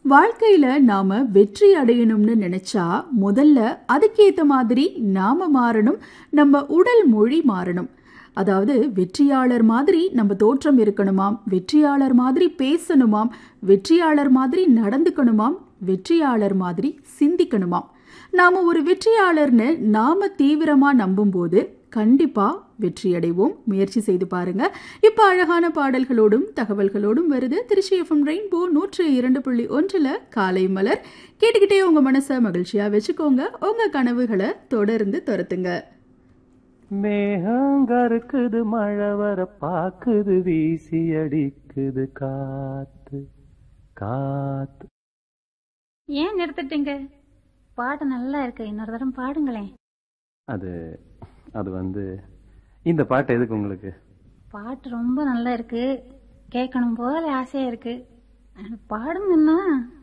வாழ்க்கையில நாம வெற்றி அடையணும்னு நினைச்சா முதல்ல அதுக்கேத்த மாதிரி நாம மாறணும் நம்ம உடல் மொழி மாறணும் அதாவது வெற்றியாளர் மாதிரி நம்ம தோற்றம் இருக்கணுமாம் வெற்றியாளர் மாதிரி பேசணுமாம் வெற்றியாளர் மாதிரி நடந்துக்கணுமாம் வெற்றியாளர் மாதிரி சிந்திக்கணுமாம் நாம ஒரு வெற்றியாளர்னு நாம தீவிரமா நம்பும்போது கண்டிப்பா வெற்றி அடைவோம் முயற்சி செய்து பாருங்க இப்ப அழகான பாடல்களோடும் தகவல்களோடும் வருது திருச்சி எஃப்எம் ரெயின்போ நூற்று இரண்டு புள்ளி ஒன்றுல காலை மலர் கேட்டுக்கிட்டே உங்க மனசை மகிழ்ச்சியா வச்சுக்கோங்க உங்க கனவுகளை தொடர்ந்து துரத்துங்க மேகங்கருக்குது மழை வர பாக்குது வீசி அடிக்குது காத்து காத்து ஏன் நிறுத்திட்டீங்க பாட்டு நல்லா இருக்கு இன்னொரு தரம் பாடுங்களேன் அது அது வந்து இந்த பாட்டு எதுக்கு உங்களுக்கு பாட்டு ரொம்ப நல்லா இருக்கு கேட்கணும் போல ஆசையா இருக்கு ஆனா பாடுங்கன்னா